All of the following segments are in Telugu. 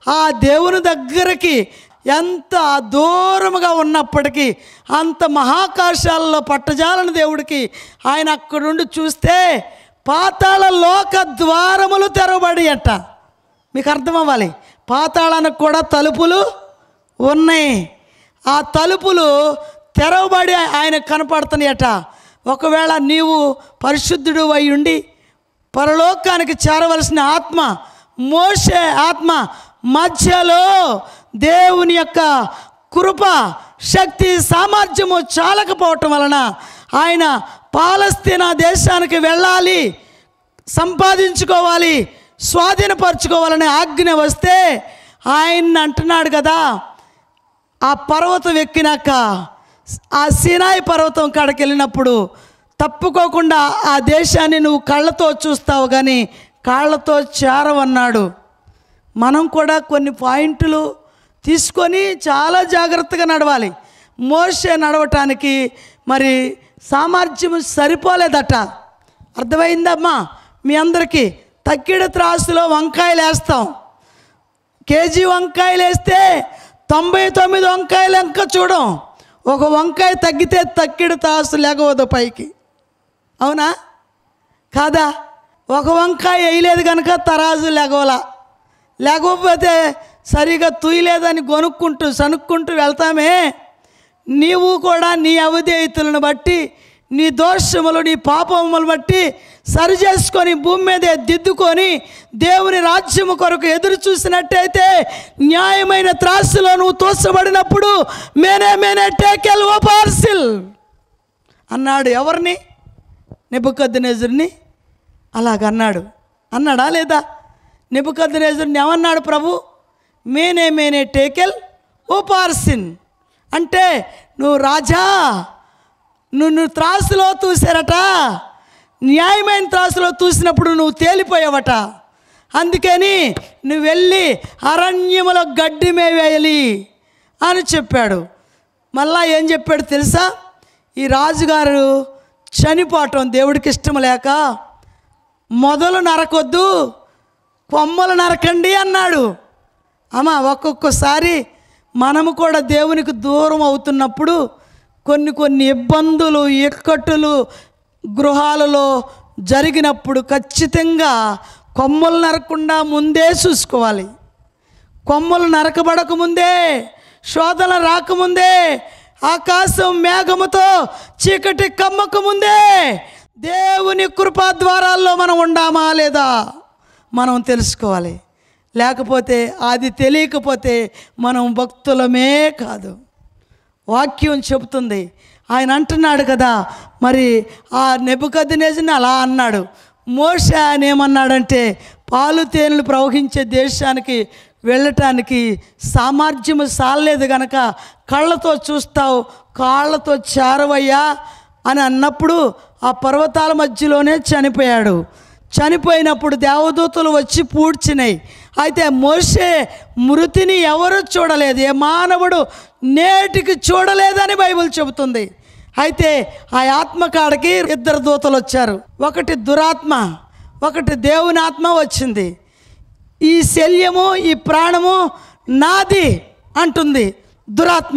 ఆ దేవుని దగ్గరికి ఎంత దూరముగా ఉన్నప్పటికీ అంత మహాకాశాలలో పట్టజాలని దేవుడికి ఆయన అక్కడుండి చూస్తే పాతాళ లోక ద్వారములు తెరవబడి అంట మీకు అర్థం అవ్వాలి పాతాళానికి కూడా తలుపులు ఉన్నాయి ఆ తలుపులు తెరవబడి ఆయన కనపడుతున్నాయట ఒకవేళ నీవు పరిశుద్ధుడు అయి ఉండి పరలోకానికి చేరవలసిన ఆత్మ మోసే ఆత్మ మధ్యలో దేవుని యొక్క కృప శక్తి సామర్థ్యము చాలకపోవటం వలన ఆయన పాలస్తీనా దేశానికి వెళ్ళాలి సంపాదించుకోవాలి స్వాధీనపరచుకోవాలనే ఆజ్ఞ వస్తే ఆయన అంటున్నాడు కదా ఆ పర్వతం ఎక్కినాక ఆ సినాయి పర్వతం కాడికి వెళ్ళినప్పుడు తప్పుకోకుండా ఆ దేశాన్ని నువ్వు కళ్ళతో చూస్తావు కానీ కాళ్ళతో చేరవన్నాడు మనం కూడా కొన్ని పాయింట్లు తీసుకొని చాలా జాగ్రత్తగా నడవాలి మోసే నడవటానికి మరి సామర్థ్యం సరిపోలేదట అర్థమైందమ్మా మీ అందరికీ తక్కిడ త్రాసులో వంకాయలు వేస్తాం కేజీ వంకాయలు వేస్తే తొంభై తొమ్మిది వంకాయలు ఇంకా చూడం ఒక వంకాయ తగ్గితే తక్కిడి తాసు లేకపోదు పైకి అవునా కాదా ఒక వంకాయ వేయలేదు కనుక తరాజు లెగవల లేకపోతే సరిగా తుయ్యలేదని కొనుక్కుంటూ సనుక్కుంటూ వెళ్తామే నీవు కూడా నీ అవిధేయతలను బట్టి నీ దోషములు నీ పాపములు బట్టి సరి చేసుకొని భూమి మీదే దిద్దుకొని దేవుని రాజ్యము కొరకు ఎదురు చూసినట్టయితే న్యాయమైన త్రాసులో నువ్వు తోసబడినప్పుడు మేనే మేనే టేకెల్ ఓ పార్సిల్ అన్నాడు ఎవరిని నెబుకద్దునేజుడిని అలాగన్నాడు అన్నాడా లేదా నెబుకద్దునేజుడిని ఏమన్నాడు ప్రభు మేనే మేనే టేకెల్ ఓ పార్సిన్ అంటే నువ్వు రాజా నువ్వు నువ్వు త్రాసులో తూసారట న్యాయమైన త్రాసులో తూసినప్పుడు నువ్వు తేలిపోయావట అందుకని నువ్వు వెళ్ళి అరణ్యములో గడ్డి మేవేయాలి అని చెప్పాడు మళ్ళా ఏం చెప్పాడు తెలుసా ఈ రాజుగారు చనిపోవటం దేవుడికి ఇష్టం లేక మొదలు నరకొద్దు కొమ్మలు నరకండి అన్నాడు అమ్మా ఒక్కొక్కసారి మనము కూడా దేవునికి దూరం అవుతున్నప్పుడు కొన్ని కొన్ని ఇబ్బందులు ఇక్కట్టులు గృహాలలో జరిగినప్పుడు ఖచ్చితంగా కొమ్మలు నరకుండా ముందే చూసుకోవాలి కొమ్మలు నరకబడక ముందే శోధన రాకముందే ఆకాశం మేఘముతో చీకటి కమ్మక ముందే దేవుని కృపా ద్వారాల్లో మనం ఉండామా లేదా మనం తెలుసుకోవాలి లేకపోతే అది తెలియకపోతే మనం భక్తులమే కాదు వాక్యం చెబుతుంది ఆయన అంటున్నాడు కదా మరి ఆ నెబుకద్నేజుని అలా అన్నాడు మోషే ఆయన ఏమన్నాడంటే పాలు తేనెలు ప్రవహించే దేశానికి వెళ్ళటానికి సామర్థ్యము సాలేదు గనక కళ్ళతో చూస్తావు కాళ్ళతో చేరవయ్యా అని అన్నప్పుడు ఆ పర్వతాల మధ్యలోనే చనిపోయాడు చనిపోయినప్పుడు దేవదూతలు వచ్చి పూడ్చినాయి అయితే మోసే మృతిని ఎవరు చూడలేదు ఏ మానవుడు నేటికి చూడలేదని బైబిల్ చెబుతుంది అయితే ఆ ఆత్మ కాడికి ఇద్దరు దూతలు వచ్చారు ఒకటి దురాత్మ ఒకటి దేవుని ఆత్మ వచ్చింది ఈ శల్యము ఈ ప్రాణము నాది అంటుంది దురాత్మ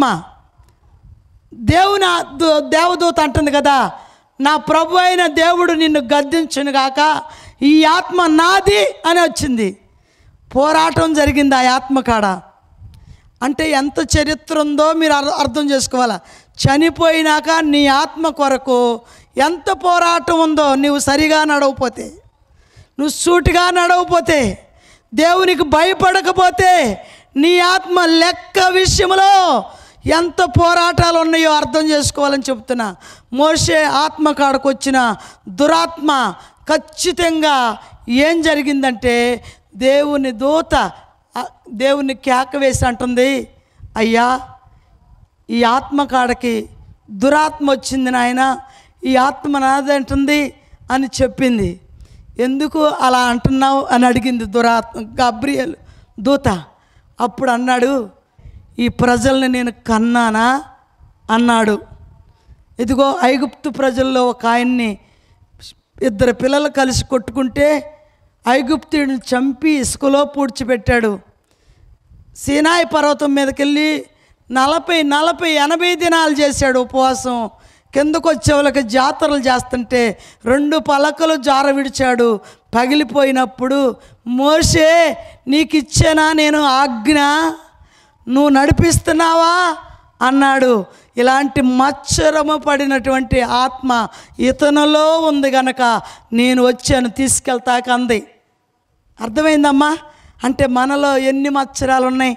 దేవుని ఆ- దు- దేవదూత అంటుంది కదా నా ప్రభు అయిన దేవుడు నిన్ను గద్దించును గాక ఈ ఆత్మ నాది అని వచ్చింది పోరాటం జరిగింది ఆ ఆత్మ కాడ అంటే ఎంత చరిత్ర ఉందో మీరు అర్- అర్థం చేసుకోవాలా చనిపోయినాక నీ ఆత్మ కొరకు ఎంత పోరాటం ఉందో నీవు సరిగా నడవపోతే నువ్వు సూటిగా నడవపోతే దేవునికి భయపడకపోతే నీ ఆత్మ లెక్క విషయంలో ఎంత పోరాటాలు ఉన్నాయో అర్థం చేసుకోవాలని చెప్తున్నా మోసే ఆత్మ కాడకు వచ్చిన దురాత్మ ఖచ్చితంగా ఏం జరిగిందంటే దేవుని దూత ఆ, దేవుని కేక వేసి అంటుంది అయ్యా ఈ ఆత్మ కాడకి దురాత్మ వచ్చింది నాయన ఈ ఆత్మ నాదంటుంది అని చెప్పింది ఎందుకు అలా అంటున్నావు అని అడిగింది దురాత్మ గబ్రియల్ దూత అప్పుడు అన్నాడు ఈ ప్రజల్ని నేను కన్నానా అన్నాడు ఇదిగో ఐగుప్తు ప్రజల్లో ఒక ఆయన్ని ఇద్దరు పిల్లలు కలిసి కొట్టుకుంటే ఐగుప్తుడిని చంపి ఇసుకలో పూడ్చిపెట్టాడు సీనాయి పర్వతం మీదకి వెళ్ళి నలభై నలభై ఎనభై దినాలు చేశాడు ఉపవాసం కిందకు వచ్చే వాళ్ళకి జాతరలు చేస్తుంటే రెండు పలకలు జార విడిచాడు పగిలిపోయినప్పుడు మోసే నీకు ఇచ్చానా నేను ఆజ్ఞ నువ్వు నడిపిస్తున్నావా అన్నాడు ఇలాంటి మచ్చరము పడినటువంటి ఆత్మ ఇతనులో ఉంది గనక నేను వచ్చాను తీసుకెళ్తాక అంది అర్థమైందమ్మా అంటే మనలో ఎన్ని మచ్చరాలు ఉన్నాయి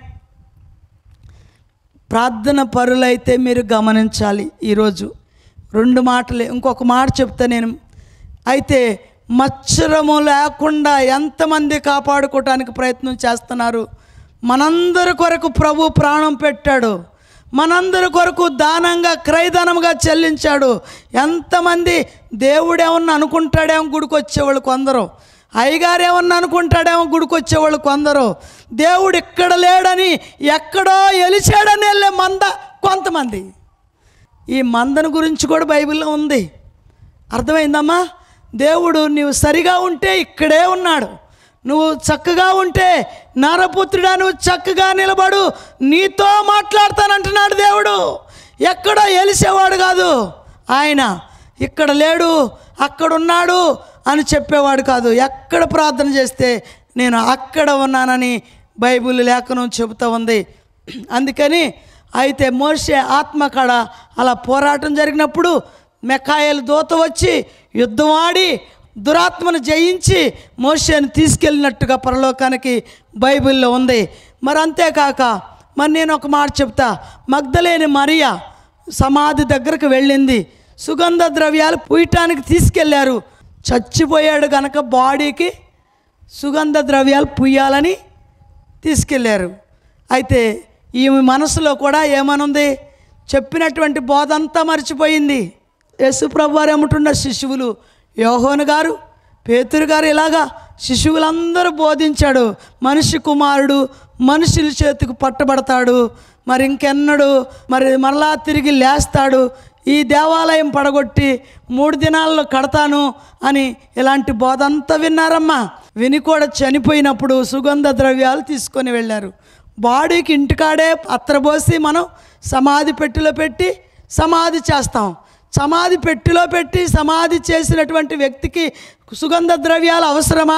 ప్రార్థన పరులైతే మీరు గమనించాలి ఈరోజు రెండు మాటలే ఇంకొక మాట చెప్తా నేను అయితే మచ్చరము లేకుండా ఎంతమంది కాపాడుకోవటానికి ప్రయత్నం చేస్తున్నారు మనందరి కొరకు ప్రభు ప్రాణం పెట్టాడు మనందరి కొరకు దానంగా క్రయధనంగా చెల్లించాడు ఎంతమంది దేవుడేమన్నా అనుకుంటాడేమో గుడికి వచ్చేవాళ్ళు కొందరు అయ్యగారు ఏమన్నా అనుకుంటాడేమో గుడికి వచ్చేవాళ్ళు కొందరు దేవుడు ఇక్కడ లేడని ఎక్కడో ఎలిచాడని వెళ్ళే మంద కొంతమంది ఈ మందను గురించి కూడా బైబిల్లో ఉంది అర్థమైందమ్మా దేవుడు నీవు సరిగా ఉంటే ఇక్కడే ఉన్నాడు నువ్వు చక్కగా ఉంటే నరపుత్రుడా నువ్వు చక్కగా నిలబడు నీతో మాట్లాడతానంటున్నాడు దేవుడు ఎక్కడో ఎలిసేవాడు కాదు ఆయన ఇక్కడ లేడు అక్కడ ఉన్నాడు అని చెప్పేవాడు కాదు ఎక్కడ ప్రార్థన చేస్తే నేను అక్కడ ఉన్నానని బైబిల్ లేఖనం చెబుతూ ఉంది అందుకని అయితే మోసే ఆత్మకాడ అలా పోరాటం జరిగినప్పుడు మెకాయలు దూత వచ్చి యుద్ధం ఆడి దురాత్మను జయించి మోషేని తీసుకెళ్ళినట్టుగా పరలోకానికి బైబిల్లో ఉంది మరి అంతేకాక మరి నేను ఒక మాట చెప్తా మగ్ధలేని మరియా సమాధి దగ్గరకు వెళ్ళింది సుగంధ ద్రవ్యాలు పూయటానికి తీసుకెళ్ళారు చచ్చిపోయాడు గనక బాడీకి సుగంధ ద్రవ్యాలు పుయ్యాలని తీసుకెళ్ళారు అయితే ఈమె మనసులో కూడా ఏమనుంది చెప్పినటువంటి బోధ అంతా మర్చిపోయింది యేసుప్రభు వారు ఏమంటున్న శిశువులు యోహోను గారు పేతురు గారు ఇలాగా శిశువులందరూ బోధించాడు మనిషి కుమారుడు మనుషుల చేతికి పట్టబడతాడు మరి ఇంకెన్నడు మరి మరలా తిరిగి లేస్తాడు ఈ దేవాలయం పడగొట్టి మూడు దినాల్లో కడతాను అని ఇలాంటి బోధ అంతా విన్నారమ్మా విని కూడా చనిపోయినప్పుడు సుగంధ ద్రవ్యాలు తీసుకొని వెళ్ళారు బాడీకి ఇంటికాడే అత్రబోసి మనం సమాధి పెట్టిలో పెట్టి సమాధి చేస్తాం సమాధి పెట్టిలో పెట్టి సమాధి చేసినటువంటి వ్యక్తికి సుగంధ ద్రవ్యాలు అవసరమా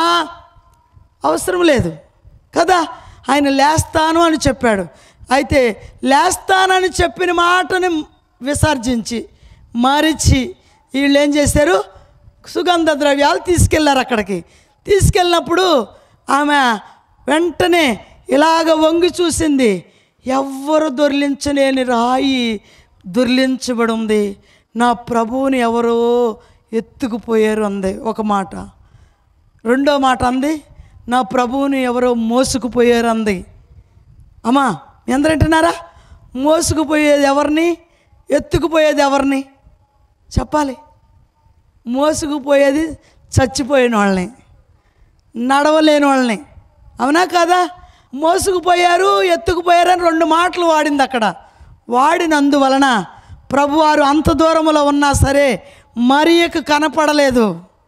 అవసరం లేదు కదా ఆయన లేస్తాను అని చెప్పాడు అయితే లేస్తానని చెప్పిన మాటని విసర్జించి మరిచి వీళ్ళు ఏం చేశారు సుగంధ ద్రవ్యాలు తీసుకెళ్లారు అక్కడికి తీసుకెళ్ళినప్పుడు ఆమె వెంటనే ఇలాగ వంగి చూసింది ఎవ్వరు దొర్లించలేని రాయి దొర్లించబడి ఉంది నా ప్రభువుని ఎవరో ఎత్తుకుపోయారు అంది ఒక మాట రెండో మాట అంది నా ప్రభువుని ఎవరో మోసుకుపోయారు అంది అమ్మా మీ అందరు వింటున్నారా మోసుకుపోయేది ఎవరిని ఎత్తుకుపోయేది ఎవరిని చెప్పాలి మోసుకుపోయేది చచ్చిపోయిన వాళ్ళని నడవలేని వాళ్ళని అవునా కదా మోసుకుపోయారు ఎత్తుకుపోయారు అని రెండు మాటలు వాడింది అక్కడ వాడినందువలన ప్రభువారు అంత దూరంలో ఉన్నా సరే మరియకు కనపడలేదు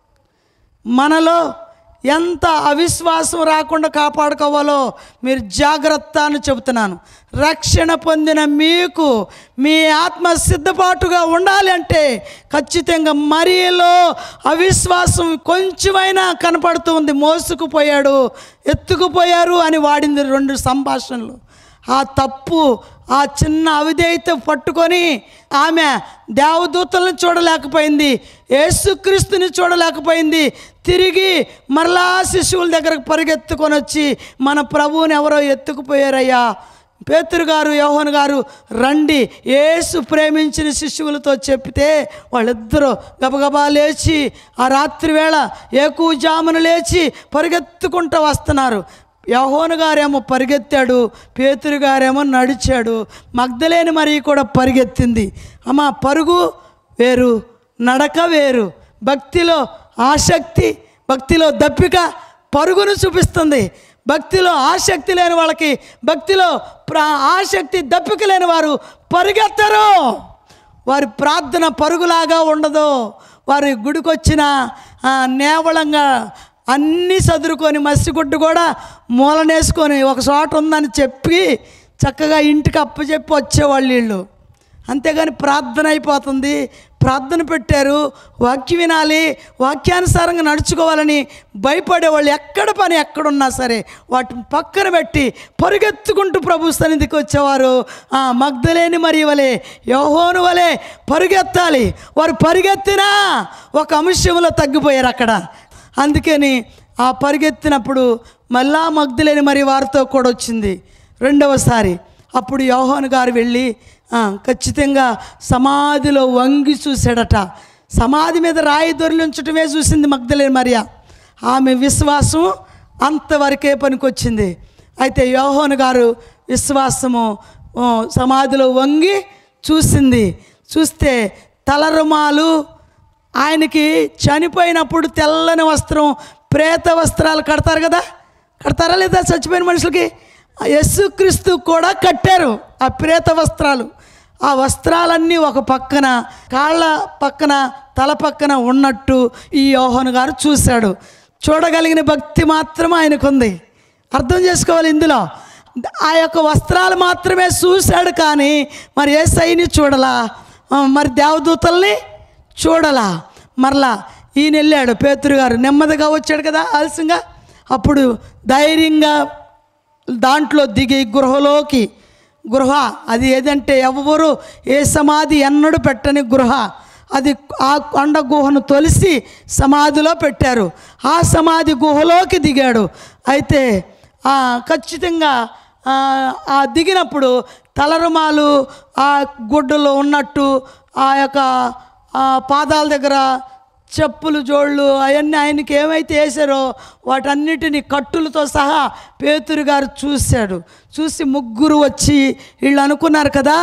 మనలో ఎంత అవిశ్వాసం రాకుండా కాపాడుకోవాలో మీరు జాగ్రత్త అని చెబుతున్నాను రక్షణ పొందిన మీకు మీ ఆత్మ సిద్ధపాటుగా ఉండాలి అంటే ఖచ్చితంగా మరియలో అవిశ్వాసం కొంచెమైనా కనపడుతూ ఉంది మోసుకుపోయాడు ఎత్తుకుపోయారు అని వాడింది రెండు సంభాషణలు ఆ తప్పు ఆ చిన్న అవిధేయత పట్టుకొని ఆమె దేవదూతలను చూడలేకపోయింది యేసుక్రీస్తుని చూడలేకపోయింది తిరిగి మరలా శిశువుల దగ్గరకు పరిగెత్తుకొని వచ్చి మన ప్రభువుని ఎవరో ఎత్తుకుపోయారయ్యా పేతురు గారు యోహన్ గారు రండి యేసు ప్రేమించిన శిశువులతో చెప్తే వాళ్ళిద్దరూ గబగబా లేచి ఆ రాత్రి వేళ ఏకూజామును లేచి పరిగెత్తుకుంటూ వస్తున్నారు యహోను గారేమో పరిగెత్తాడు పేతురు గారేమో నడిచాడు మగ్ధలేని మరి కూడా పరిగెత్తింది అమ్మ పరుగు వేరు నడక వేరు భక్తిలో ఆసక్తి భక్తిలో దప్పిక పరుగును చూపిస్తుంది భక్తిలో ఆసక్తి లేని వాళ్ళకి భక్తిలో ప్రా ఆసక్తి దప్పిక లేని వారు పరిగెత్తరు వారి ప్రార్థన పరుగులాగా ఉండదు వారి గుడికొచ్చిన ఆ, నేవళంగా అన్నీ చదురుకొని మసిగుడ్డు కూడా మూలనేసుకొని ఒక చోట ఉందని చెప్పి చక్కగా ఇంటికి అప్పచెప్పి వచ్చేవాళ్ళు వీళ్ళు అంతేగాని ప్రార్థన అయిపోతుంది ప్రార్థన పెట్టారు వాక్యం వినాలి వాక్యానుసారంగా నడుచుకోవాలని భయపడేవాళ్ళు ఎక్కడ పని ఎక్కడున్నా సరే వాటిని పక్కన పెట్టి పరుగెత్తుకుంటూ ప్రభు సన్నిధికి వచ్చేవారు ఆ, మగ్ధలేని మరి వలె యోహోను వలె పరుగెత్తాలి వారు పరిగెత్తినా ఒక అంశంలో తగ్గిపోయారు అక్కడ అందుకని ఆ పరిగెత్తినప్పుడు మళ్ళా మగ్ధులేని మరి వారితో కూడా వచ్చింది రెండవసారి అప్పుడు యోహాను గారు వెళ్ళి ఆ, ఖచ్చితంగా సమాధిలో వంగి చూశాడట సమాధి మీద రాయి దొరిలించటమే చూసింది మగ్ధలేని మరియా ఆమె విశ్వాసం అంతవరకే పనికొచ్చింది అయితే యోహోను గారు విశ్వాసము ఆ, సమాధిలో వంగి చూసింది చూస్తే తలరుమాలు ఆయనకి చనిపోయినప్పుడు తెల్లని వస్త్రం ప్రేత వస్త్రాలు కడతారు కదా కడతారా లేదా చచ్చిపోయిన మనుషులకి ఆ యేసుక్రీస్తు కూడా కట్టారు ఆ ప్రేత వస్త్రాలు ఆ వస్త్రాలన్నీ ఒక పక్కన కాళ్ళ పక్కన తల పక్కన ఉన్నట్టు ఈ యోహన్ గారు చూశాడు చూడగలిగిన భక్తి మాత్రం ఆయనకుంది అర్థం చేసుకోవాలి ఇందులో ఆ యొక్క వస్త్రాలు మాత్రమే చూశాడు కానీ మరి ఏ సైని చూడలా ఆ, మరి దేవదూతల్ని చూడలా మరలా ఈయన వెళ్ళాడు పేతురు గారు నెమ్మదిగా వచ్చాడు కదా ఆలస్యంగా అప్పుడు ధైర్యంగా దాంట్లో దిగి గృహలోకి గృహ అది ఏదంటే ఎవరు ఏ సమాధి ఎన్నడూ పెట్టని గృహ అది ఆ కొండ గుహను తొలిసి సమాధిలో పెట్టారు ఆ సమాధి గుహలోకి దిగాడు అయితే ఆ, ఖచ్చితంగా ఆ, ఆ దిగినప్పుడు తలరుమాలు ఆ గుడ్డలో ఉన్నట్టు ఆ యొక్క ఆ పాదాల దగ్గర చెప్పులు జోళ్ళు అవన్నీ ఆయనకి ఏమైతే వేసారో వాటన్నిటిని కట్టులతో సహా పేతురు గారు చూశాడు చూసి ముగ్గురు వచ్చి వీళ్ళు అనుకున్నారు కదా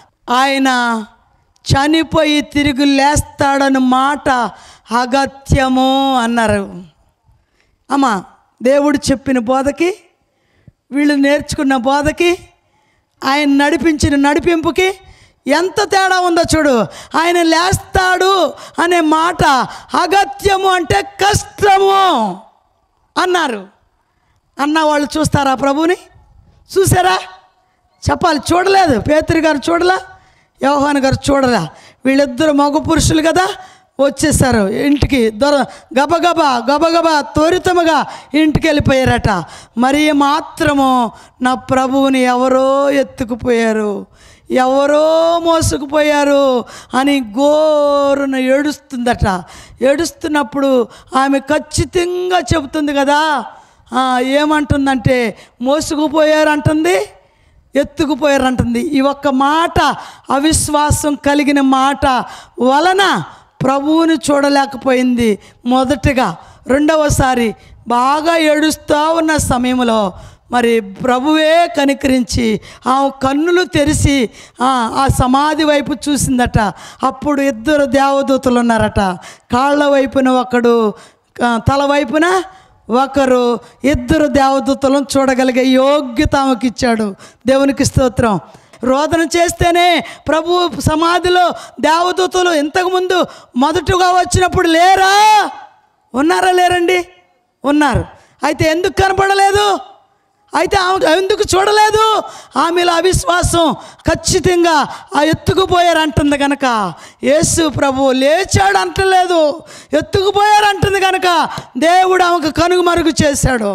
ఆయన చనిపోయి తిరిగి లేస్తాడని మాట అగత్యము అన్నారు అమ్మా దేవుడు చెప్పిన బోధకి వీళ్ళు నేర్చుకున్న బోధకి ఆయన నడిపించిన నడిపింపుకి ఎంత తేడా ఉందో చూడు ఆయన లేస్తాడు అనే మాట అగత్యము అంటే కష్టము అన్నారు అన్న వాళ్ళు చూస్తారా ప్రభుని చూసారా చెప్పాలి చూడలేదు పేతురు గారు చూడలా యోహాన్ గారు చూడలా వీళ్ళిద్దరు మగ పురుషులు కదా వచ్చేసారు ఇంటికి దొర గబగబా గబగబా త్వరితముగా ఇంటికి వెళ్ళిపోయారట మరి మాత్రము నా ప్రభువుని ఎవరో ఎత్తుకుపోయారు ఎవరో మోసుకుపోయారు అని గోరున ఏడుస్తుందట ఏడుస్తున్నప్పుడు ఆమె ఖచ్చితంగా చెబుతుంది కదా ఆ, ఏమంటుందంటే మోసుకుపోయారు అంటుంది ఎత్తుకుపోయారు అంటుంది ఈ ఒక్క మాట అవిశ్వాసం కలిగిన మాట వలన ప్రభువుని చూడలేకపోయింది మొదటగా రెండవసారి బాగా ఏడుస్తూ ఉన్న సమయంలో మరి ప్రభువే కనికరించి ఆ కన్నులు తెరిచి ఆ ఆ సమాధి వైపు చూసిందట అప్పుడు ఇద్దరు దేవదూతలు ఉన్నారట కాళ్ళ వైపున ఒకడు ఆ, తల వైపున ఒకరు ఇద్దరు దేవదూతలను చూడగలిగే యోగ్యత ఆమెకి ఇచ్చాడు దేవునికి స్తోత్రం రోదన చేస్తేనే ప్రభు సమాధిలో దేవదూతలు ఇంతకుముందు మొదటగా వచ్చినప్పుడు లేరా ఉన్నారా లేరండి ఉన్నారు అయితే ఎందుకు కనపడలేదు అయితే ఆమె ఎందుకు చూడలేదు ఆమెలో అవిశ్వాసం ఖచ్చితంగా ఆ ఎత్తుకుపోయారు అంటుంది కనుక యేసు ప్రభు లేచాడు అంటలేదు ఎత్తుకుపోయారు అంటుంది కనుక దేవుడు ఆమెకు కనుమరుగు చేశాడు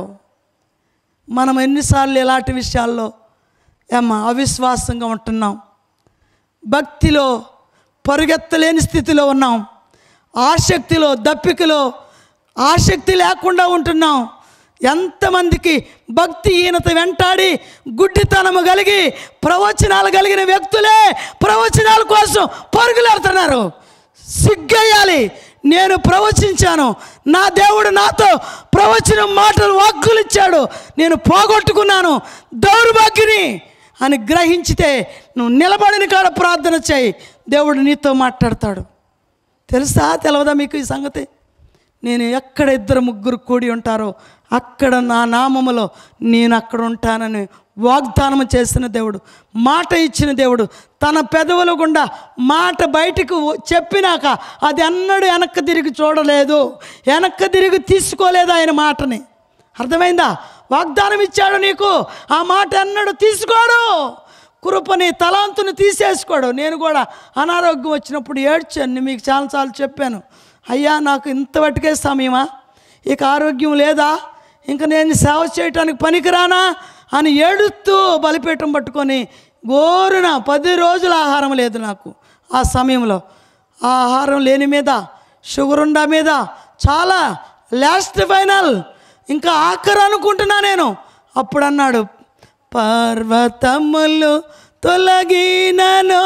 మనం ఎన్నిసార్లు ఇలాంటి విషయాల్లో ఏమ్మా అవిశ్వాసంగా ఉంటున్నాం భక్తిలో పరుగెత్తలేని స్థితిలో ఉన్నాం ఆసక్తిలో దప్పికలో ఆసక్తి లేకుండా ఉంటున్నాం ఎంతమందికి భక్తిహీనత వెంటాడి గుడ్డితనము కలిగి ప్రవచనాలు కలిగిన వ్యక్తులే ప్రవచనాల కోసం పరుగులెడుతున్నారు సిగ్గేయాలి నేను ప్రవచించాను నా దేవుడు నాతో ప్రవచనం మాటలు వాక్కులు ఇచ్చాడు నేను పోగొట్టుకున్నాను దౌర్భాగ్యని అని గ్రహించితే నువ్వు నిలబడిన కాడ ప్రార్థన చేయి దేవుడు నీతో మాట్లాడతాడు తెలుసా తెలవదా మీకు ఈ సంగతి నేను ఎక్కడ ఇద్దరు ముగ్గురు కూడి ఉంటారో అక్కడ నా నామములో నేను అక్కడ ఉంటానని వాగ్దానం చేసిన దేవుడు మాట ఇచ్చిన దేవుడు తన పెదవుల గుండా మాట బయటకు చెప్పినాక అది అన్నడు వెనక్కి తిరిగి చూడలేదు వెనక్కి తిరిగి తీసుకోలేదు ఆయన మాటని అర్థమైందా వాగ్దానం ఇచ్చాడు నీకు ఆ మాట అన్నడు తీసుకోడు కృపని తలాంతుని తీసేసుకోడు నేను కూడా అనారోగ్యం వచ్చినప్పుడు ఏడ్చాను మీకు చాలాసార్లు చెప్పాను అయ్యా నాకు ఇంతవరకే సమయమా ఇక ఆరోగ్యం లేదా ఇంకా నేను సేవ చేయటానికి పనికిరానా అని ఏడుస్తూ బలిపీఠం పట్టుకొని గోరున పది రోజుల ఆహారం లేదు నాకు ఆ సమయంలో ఆ ఆహారం లేని మీద షుగర్ ఉండా మీద చాలా లాస్ట్ ఫైనల్ ఇంకా ఆఖరు అనుకుంటున్నా నేను అప్పుడు అన్నాడు పర్వతములు తొలగినను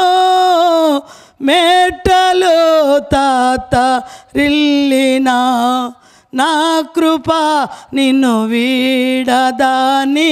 మేటలు తాత రిల్లినా నా కృప నిన్ను వీడదాని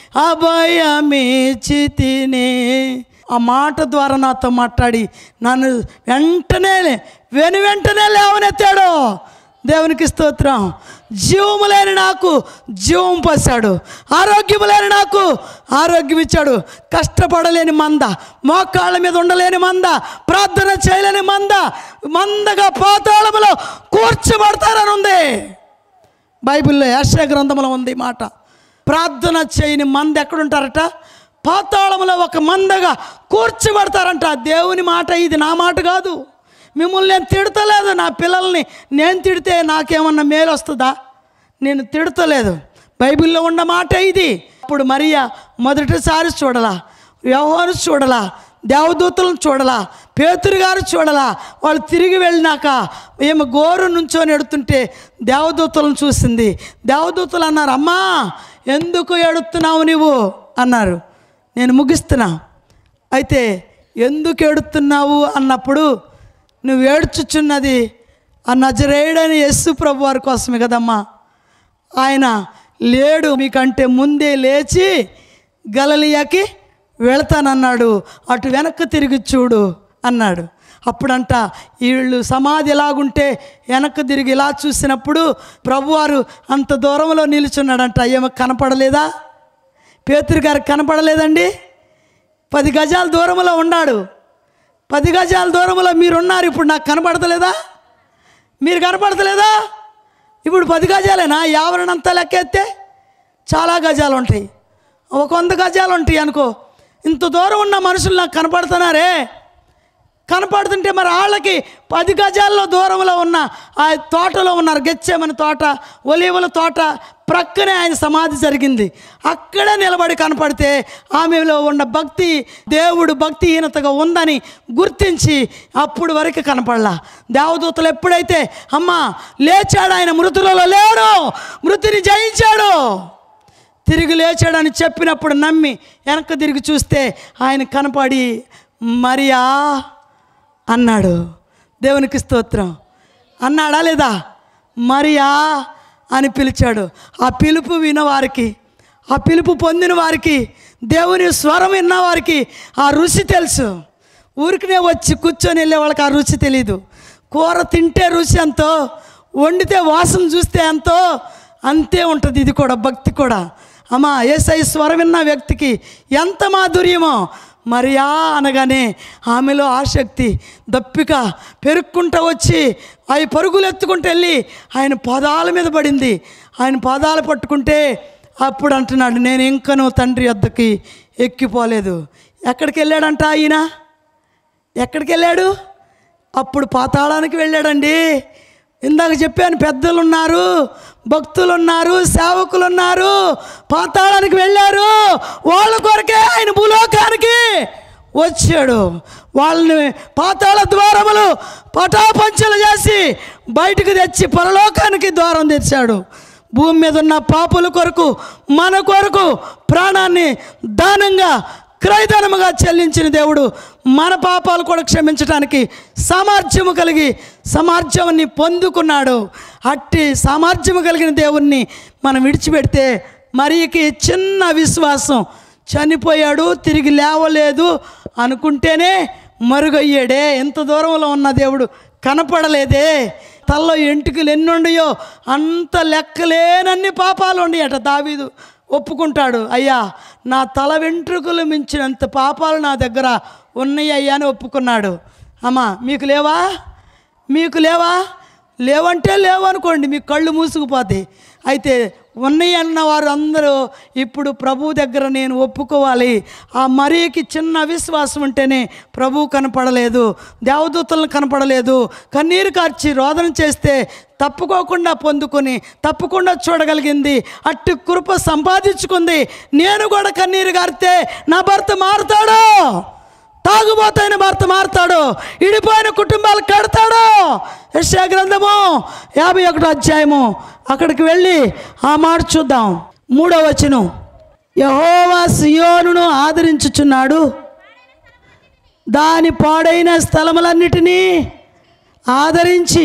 అభయమిచ్చి తిని ఆ మాట ద్వారా నాతో మాట్లాడి నన్ను వెంటనే వెను వెంటనే లేవనెత్తాడు దేవునికి స్తోత్రం జీవము లేని నాకు జీవం పోసాడు ఆరోగ్యము లేని నాకు ఆరోగ్యం ఇచ్చాడు కష్టపడలేని మంద మోకాళ్ళ మీద ఉండలేని మంద ప్రార్థన చేయలేని మంద మందగా పాతాళములో కూర్చోబడతారని ఉంది బైబిల్లో యాశ్ర గ్రంథంలో ఉంది ఈ మాట ప్రార్థన చేయని మంద ఎక్కడుంటారట పాతాళంలో ఒక మందగా కూర్చోబడతారంట దేవుని మాట ఇది నా మాట కాదు మిమ్మల్ని నేను తిడతలేదు నా పిల్లల్ని నేను తిడితే నాకేమన్నా మేలు వస్తుందా నేను తిడతలేదు బైబిల్లో ఉన్న మాట ఇది అప్పుడు మరియా మొదటిసారి చూడలా వ్యవహారం చూడలా దేవదూతలను చూడలా పేతురు గారు చూడలా వాళ్ళు తిరిగి వెళ్ళినాక ఏమి గోరు నుంచొని ఎడుతుంటే దేవదూతలను చూసింది దేవదూతలు అన్నారు అమ్మా ఎందుకు ఎడుతున్నావు నువ్వు అన్నారు నేను ముగిస్తున్నా అయితే ఎందుకు ఎడుతున్నావు అన్నప్పుడు నువ్వు ఏడ్చుచున్నది ఆ నజరేయుడని యస్సు ప్రభు వారి కోసమే కదమ్మా ఆయన లేడు మీకంటే ముందే లేచి గలలియాకి వెళతానన్నాడు అటు వెనక్కి తిరిగి చూడు అన్నాడు అప్పుడంట వీళ్ళు సమాధి ఎలాగుంటే వెనక్కి తిరిగి ఇలా చూసినప్పుడు ప్రభువారు అంత దూరంలో నిలుచున్నాడంట ఏమో కనపడలేదా పేతురు గారికి కనపడలేదండి పది గజాల దూరంలో ఉన్నాడు పది గజాల దూరంలో మీరున్నారు ఇప్పుడు నాకు కనపడతలేదా మీరు కనపడతలేదా ఇప్పుడు పది గజాలేనా యావరణంతా లెక్కెత్తే చాలా గజాలు ఉంటాయి ఒక వంద గజాలు ఉంటాయి అనుకో ఇంత దూరం ఉన్న మనుషులు నాకు కనపడుతున్నారే కనపడుతుంటే మరి వాళ్ళకి పది గజాల్లో దూరంలో ఉన్న ఆ తోటలో ఉన్నారు గెచ్చేమని తోట ఒలీవల తోట ప్రక్కనే ఆయన సమాధి జరిగింది అక్కడే నిలబడి కనపడితే ఆమెలో ఉన్న భక్తి దేవుడు భక్తిహీనతగా ఉందని గుర్తించి అప్పుడు వరకు కనపడలా దేవదూతలు ఎప్పుడైతే అమ్మా లేచాడు ఆయన మృతులలో లేడు మృతిని జయించాడు తిరిగి లేచాడని చెప్పినప్పుడు నమ్మి వెనక్కి తిరిగి చూస్తే ఆయన కనపడి మరియా అన్నాడు దేవునికి స్తోత్రం అన్నాడా లేదా మరియా అని పిలిచాడు ఆ పిలుపు వినవారికి ఆ పిలుపు పొందిన వారికి దేవుని స్వరం విన్న వారికి ఆ రుచి తెలుసు ఊరికినే వచ్చి కూర్చొని వెళ్ళే వాళ్ళకి ఆ రుచి తెలియదు కూర తింటే రుచి ఎంతో వండితే వాసన చూస్తే ఎంతో అంతే ఉంటుంది ఇది కూడా భక్తి కూడా అమ్మా ఏసై స్వరం విన్న వ్యక్తికి ఎంత మాధుర్యమో మరియా అనగానే ఆమెలో ఆసక్తి దప్పిక పెరుక్కుంటూ వచ్చి అవి పరుగులు ఎత్తుకుంటూ వెళ్ళి ఆయన పాదాల మీద పడింది ఆయన పాదాలు పట్టుకుంటే అప్పుడు అంటున్నాడు నేను ఇంకనూ తండ్రి వద్దకి ఎక్కిపోలేదు ఎక్కడికి వెళ్ళాడంట ఆయన ఎక్కడికి వెళ్ళాడు అప్పుడు పాతాళానికి వెళ్ళాడండి ఇందాక చెప్పాను పెద్దలు ఉన్నారు భక్తులు ఉన్నారు సేవకులు ఉన్నారు పాతాళానికి వెళ్ళారు వాళ్ళ కొరకే ఆయన భూలోకానికి వచ్చాడు వాళ్ళని పాతాళ ద్వారములు పటాపంచలు చేసి బయటకు తెచ్చి పరలోకానికి ద్వారం తెచ్చాడు భూమి మీద ఉన్న పాపుల కొరకు మన కొరకు ప్రాణాన్ని దానంగా క్రయధనముగా చెల్లించిన దేవుడు మన పాపాలు కూడా క్షమించడానికి సామర్థ్యము కలిగి సామర్థ్యాన్ని పొందుకున్నాడు అట్టి సామర్థ్యము కలిగిన దేవుణ్ణి మనం విడిచిపెడితే మరికి చిన్న విశ్వాసం చనిపోయాడు తిరిగి లేవలేదు అనుకుంటేనే మరుగయ్యాడే ఎంత దూరంలో ఉన్న దేవుడు కనపడలేదే తల్లో ఎంటుకలు ఎన్ని ఉండయో అంత లెక్కలేనన్ని పాపాలు ఉండయట దావీదు ఒప్పుకుంటాడు అయ్యా నా తల వెంట్రుకలు మించినంత పాపాలు నా దగ్గర ఉన్నాయి అయ్యా అని ఒప్పుకున్నాడు అమ్మా మీకు లేవా మీకు లేవా లేవంటే లేవనుకోండి మీ కళ్ళు మూసుకుపోతాయి అయితే ఉన్నాయి అన్న వారు అందరూ ఇప్పుడు ప్రభు దగ్గర నేను ఒప్పుకోవాలి ఆ మరీకి చిన్న విశ్వాసం ఉంటేనే ప్రభు కనపడలేదు దేవదూతలను కనపడలేదు కన్నీరు కార్చి రోదన చేస్తే తప్పుకోకుండా పొందుకొని తప్పకుండా చూడగలిగింది అట్టి కృప సంపాదించుకుంది నేను కూడా కన్నీరు గారితే నా భర్త మారుతాడు తాగుబోతైన భర్త మారుతాడు ఇడిపోయిన కుటుంబాలు కడతాడు యశా గ్రంథము యాభై ఒకటో అధ్యాయము అక్కడికి వెళ్ళి ఆ మాట చూద్దాం మూడో వచనం యహోవా సియోనును ఆదరించుచున్నాడు దాని పాడైన స్థలములన్నిటినీ ఆదరించి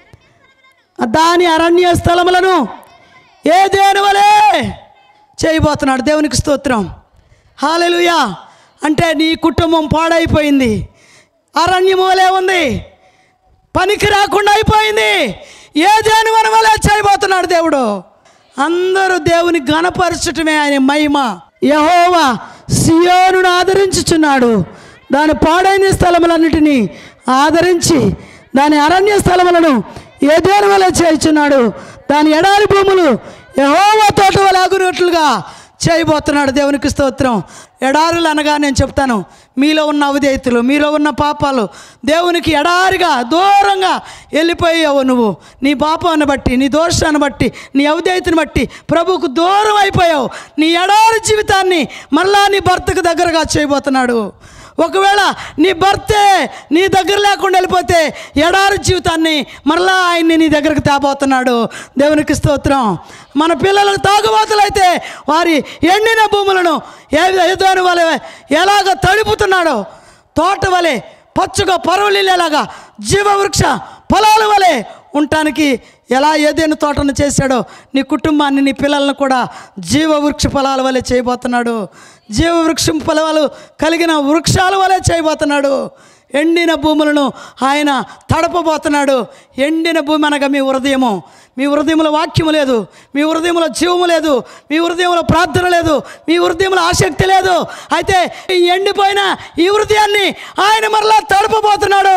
దాని అరణ్య స్థలములను ఏ దేని వలే చేయబోతున్నాడు దేవునికి స్తోత్రం హాలెలుయా అంటే నీ కుటుంబం పాడైపోయింది అరణ్యము వలె ఉంది పనికి రాకుండా అయిపోయింది ఏ దేని వన వలె చేయబోతున్నాడు దేవుడు అందరూ దేవుని గణపరచటమే ఆయన మహిమ యహోవా సియోనును ఆదరించుచున్నాడు దాని పాడైన స్థలములన్నిటినీ ఆదరించి దాని అరణ్య స్థలములను ఏదేని వలె చేయుచున్నాడు దాని ఎడారి భూములు యహోవా తోట వలె అగునట్లుగా చేయబోతున్నాడు దేవునికి స్తోత్రం ఎడారులు అనగా నేను చెప్తాను మీలో ఉన్న అవిధేయతలు మీలో ఉన్న పాపాలు దేవునికి ఎడారిగా దూరంగా వెళ్ళిపోయావు నువ్వు నీ పాపాన్ని బట్టి నీ దోషాన్ని బట్టి నీ అవిధేయతని బట్టి ప్రభువుకు దూరం అయిపోయావు నీ ఎడారి జీవితాన్ని మళ్ళా నీ భర్తకు దగ్గరగా చేయబోతున్నాడు ఒకవేళ నీ భర్తే నీ దగ్గర లేకుండా వెళ్ళిపోతే ఎడారి జీవితాన్ని మరలా ఆయన్ని నీ దగ్గరకు తేబోతున్నాడు దేవునికి స్తోత్రం మన పిల్లలకు తాగుబోతులైతే వారి ఎండిన భూములను ఏ ఎదుని వలె ఎలాగ తడుపుతున్నాడో తోట వలె పచ్చుగా పరువులీలాగా జీవవృక్ష పొలాల వలె ఉండటానికి ఎలా ఏదైనా తోటను చేశాడో నీ కుటుంబాన్ని నీ పిల్లలను కూడా జీవవృక్ష ఫలాల వలె చేయబోతున్నాడు జీవవృక్షం ఫలాలు కలిగిన వృక్షాల వలె చేయబోతున్నాడు ఎండిన భూములను ఆయన తడపబోతున్నాడు ఎండిన భూమి అనగా మీ హృదయము మీ హృదయంలో వాక్యము లేదు మీ హృదయంలో జీవము లేదు మీ హృదయంలో ప్రార్థన లేదు మీ హృదయంలో ఆసక్తి లేదు అయితే ఈ ఎండిపోయిన ఈ హృదయాన్ని ఆయన మరలా తడపబోతున్నాడు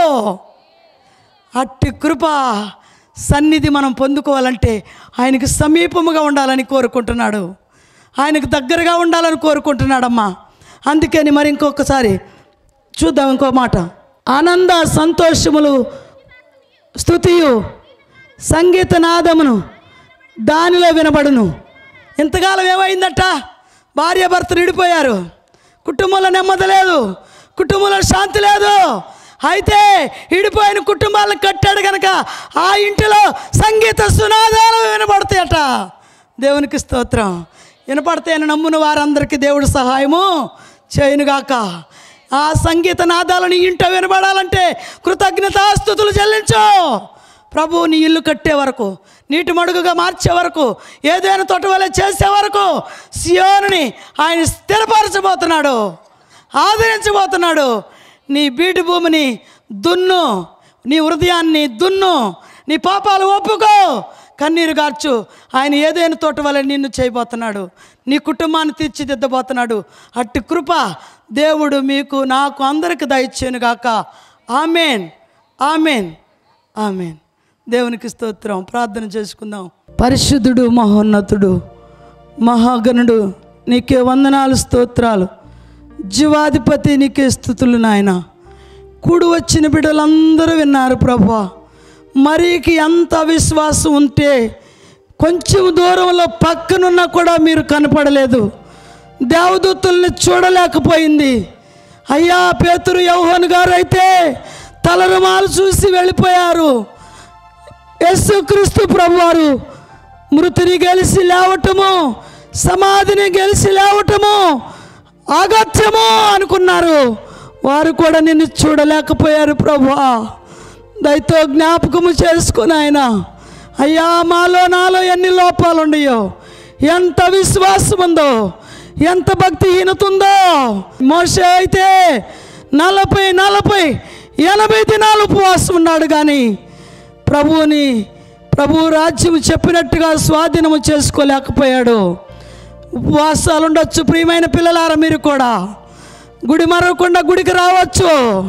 అట్టి కృప సన్నిధి మనం పొందుకోవాలంటే ఆయనకు సమీపముగా ఉండాలని కోరుకుంటున్నాడు ఆయనకు దగ్గరగా ఉండాలని కోరుకుంటున్నాడమ్మా అందుకని మరి ఇంకొకసారి చూద్దాం ఇంకో మాట ఆనంద సంతోషములు స్థుతియు సంగీత నాదమును దానిలో వినబడును ఇంతకాలం ఏమైందట భార్య భర్తలు విడిపోయారు కుటుంబంలో నెమ్మది లేదు కుటుంబంలో శాంతి లేదు అయితే విడిపోయిన కుటుంబాలను కట్టాడు కనుక ఆ ఇంటిలో సంగీత సునాదాలు వినపడతాయట దేవునికి స్తోత్రం వినపడతాయని నమ్మున వారందరికీ దేవుడు సహాయము చేయనుగాక ఆ సంగీత నాదాలను ఇంట వినబడాలంటే కృతజ్ఞతాస్థుతులు చెల్లించు ప్రభు నీ ఇల్లు కట్టే వరకు నీటి మడుగుగా మార్చే వరకు ఏదైనా తోట వల్ల చేసే వరకు సియోనుని ఆయన స్థిరపరచబోతున్నాడు ఆదరించబోతున్నాడు నీ బీటి భూమిని దున్ను నీ హృదయాన్ని దున్ను నీ పాపాలు ఒప్పుకో కన్నీరు గార్చు ఆయన ఏదైనా తోట వల్ల నిన్ను చేయబోతున్నాడు నీ కుటుంబాన్ని తీర్చిదిద్దబోతున్నాడు అట్టి కృప దేవుడు మీకు నాకు అందరికి దయచేను గాక ఆమెన్ ఆమెన్ ఆమెన్ దేవునికి స్తోత్రం ప్రార్థన చేసుకుందాం పరిశుద్ధుడు మహోన్నతుడు మహాగణుడు నీకే వందనాలు స్తోత్రాలు జీవాధిపతి నీకే స్థుతులు నాయన కూడి వచ్చిన బిడ్డలందరూ విన్నారు ప్రభా మరీకి ఎంత విశ్వాసం ఉంటే కొంచెం దూరంలో పక్కనున్నా కూడా మీరు కనపడలేదు దేవదూతుల్ని చూడలేకపోయింది అయ్యా పేతురు యౌహన్ గారు అయితే తలరుమాలు చూసి వెళ్ళిపోయారు యేసుక్రీస్తు ప్రభువారు మృతిని గెలిచి లేవటము సమాధిని గెలిచి లేవటము అగత్యము అనుకున్నారు వారు కూడా నిన్ను చూడలేకపోయారు ప్రభువా దయతో జ్ఞాపకము చేసుకుని ఆయన అయ్యా మాలో నాలో ఎన్ని లోపాలు ఉన్నాయో ఎంత విశ్వాసం ఉందో ఎంత భక్తిహీనత ఉందో మోసే అయితే నలభై నలభై ఎనభై దినాలు ఉపవాసం ఉన్నాడు కానీ ప్రభువుని ప్రభు రాజ్యం చెప్పినట్టుగా స్వాధీనము చేసుకోలేకపోయాడు ఉపవాసాలు ఉండొచ్చు ప్రియమైన పిల్లలారా మీరు కూడా గుడి మరవకుండా గుడికి రావచ్చు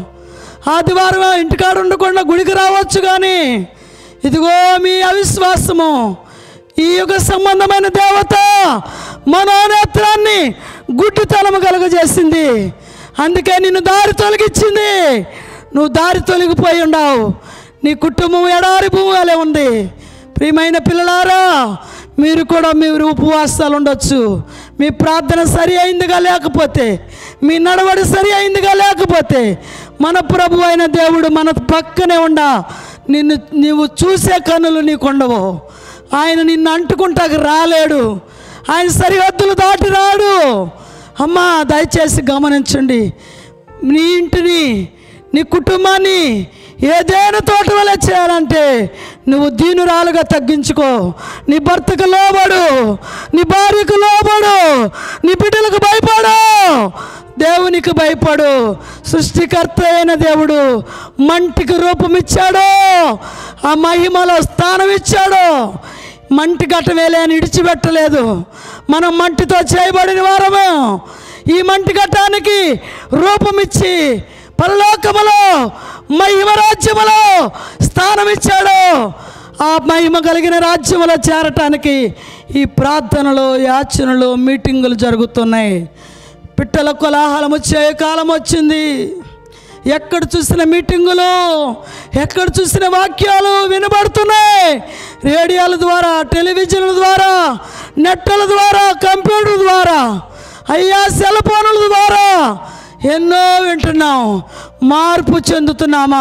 ఆదివారం ఇంటికాడ ఉండకుండా గుడికి రావచ్చు కానీ ఇదిగో మీ అవిశ్వాసము ఈ యుగ సంబంధమైన దేవత మనోనేత్రాన్ని గుడ్డితనము కలుగజేసింది అందుకే నిన్ను దారి తొలగించింది నువ్వు దారి తొలగిపోయి ఉండవు నీ కుటుంబం ఎడారి భూమి వలె ఉంది ప్రియమైన పిల్లలారా మీరు కూడా మీరు ఉపవాసాలు ఉండొచ్చు మీ ప్రార్థన సరి అయిందిగా లేకపోతే మీ నడవడి సరి అయిందిగా లేకపోతే మన ప్రభు అయిన దేవుడు మన పక్కనే ఉండ నిన్ను నీవు చూసే కన్నులు నీకు ఉండవు ఆయన నిన్ను అంటుకుంటాకు రాలేడు ఆయన సరిహద్దులు దాటి రాడు అమ్మా దయచేసి గమనించండి నీ ఇంటిని నీ కుటుంబాన్ని ఏదైనా తోట వల్ల చేయాలంటే నువ్వు దీనురాలుగా తగ్గించుకో నీ భర్తకు లోబడు నీ భార్యకు లోబడు నీ బిడ్డలకు భయపడు దేవునికి భయపడు సృష్టికర్త అయిన దేవుడు మంటికి రూపం ఇచ్చాడు ఆ మహిమలో స్థానం ఇచ్చాడు మంటి గట్టవేలే అని ఇడిచిపెట్టలేదు మనం మంటితో చేయబడిన వారము ఈ మంటి ఘట్టానికి రూపమిచ్చి పరలోకములో మహిమ రాజ్యములో స్థానం ఇచ్చాడు ఆ మహిమ కలిగిన రాజ్యములో చేరటానికి ఈ ప్రార్థనలు యాచనలు మీటింగులు జరుగుతున్నాయి పిట్టల కోలాహలం వచ్చే కాలం వచ్చింది ఎక్కడ చూసిన మీటింగులు ఎక్కడ చూసిన వాక్యాలు వినబడుతున్నాయి రేడియోల ద్వారా టెలివిజన్ల ద్వారా నెట్టల ద్వారా కంప్యూటర్ ద్వారా అయ్యా సెల్ ఫోన్ల ద్వారా ఎన్నో వింటున్నాం మార్పు చెందుతున్నామా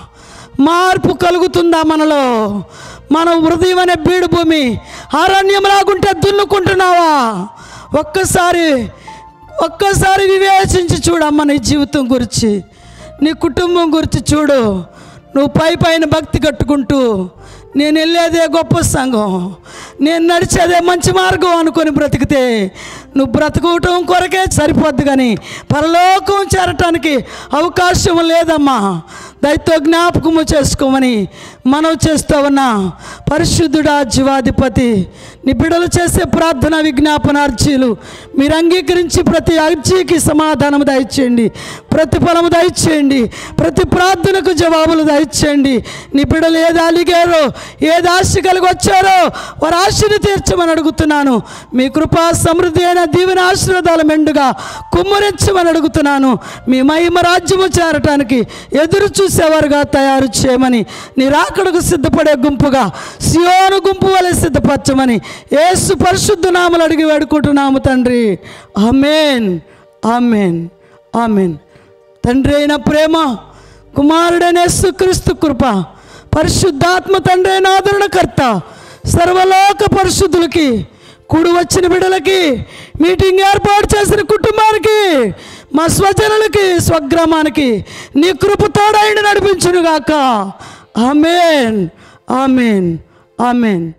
మార్పు కలుగుతుందా మనలో మన హృదయం అనే బీడు భూమి అరణ్యం లాగుంటే దున్నుకుంటున్నావా ఒక్కసారి ఒక్కసారి వివేచించి చూడమ్మ నీ జీవితం గురించి నీ కుటుంబం గురించి చూడు నువ్వు పై పైన భక్తి కట్టుకుంటూ నేను వెళ్ళేదే గొప్ప సంఘం నేను నడిచేదే మంచి మార్గం అనుకొని బ్రతికితే నువ్వు బ్రతకటం కొరకే సరిపోద్ది కానీ పరలోకం చేరటానికి అవకాశం లేదమ్మా దయతో జ్ఞాపకము చేసుకోమని మనం చేస్తూ ఉన్నా పరిశుద్ధుడా జీవాధిపతి నీ బిడ్డలు చేసే ప్రార్థన విజ్ఞాపన అర్జీలు మీరు అంగీకరించి ప్రతి అర్జీకి సమాధానం దయచేయండి ప్రతిఫలము దయచేయండి ప్రతి ప్రార్థనకు జవాబులు దయచేయండి నీ బిడ్డలు ఏది అలిగారో ఏది ఆశ కలిగి వచ్చారో వారి ఆశని తీర్చమని అడుగుతున్నాను మీ కృపా సమృద్ధి అయిన దీవెన ఆశీర్వాదాలు మెండుగా కుమ్మరించమని అడుగుతున్నాను మీ మహిమ రాజ్యము చేరటానికి ఎదురు చూసేవారుగా తయారు చేయమని నీ రాకడకు సిద్ధపడే గుంపుగా సియోను గుంపు వలె సిద్ధపరచమని యేసు పరిశుద్ధ నామలు అడిగి వేడుకుంటున్నాము తండ్రి ఆమెన్ ఆమెన్ ఆమెన్ తండ్రి అయిన ప్రేమ కుమారుడైన యేసుక్రీస్తు కృప పరిశుద్ధాత్మ తండ్రి అయిన ఆదరణకర్త సర్వలోక పరిశుద్ధులకి కూడి వచ్చిన బిడ్డలకి మీటింగ్ ఏర్పాటు చేసిన కుటుంబానికి మా స్వజనులకి స్వగ్రామానికి నీ కృప తోడైండి నడిపించునుగాక ఆమెన్ ఆమెన్ ఆమెన్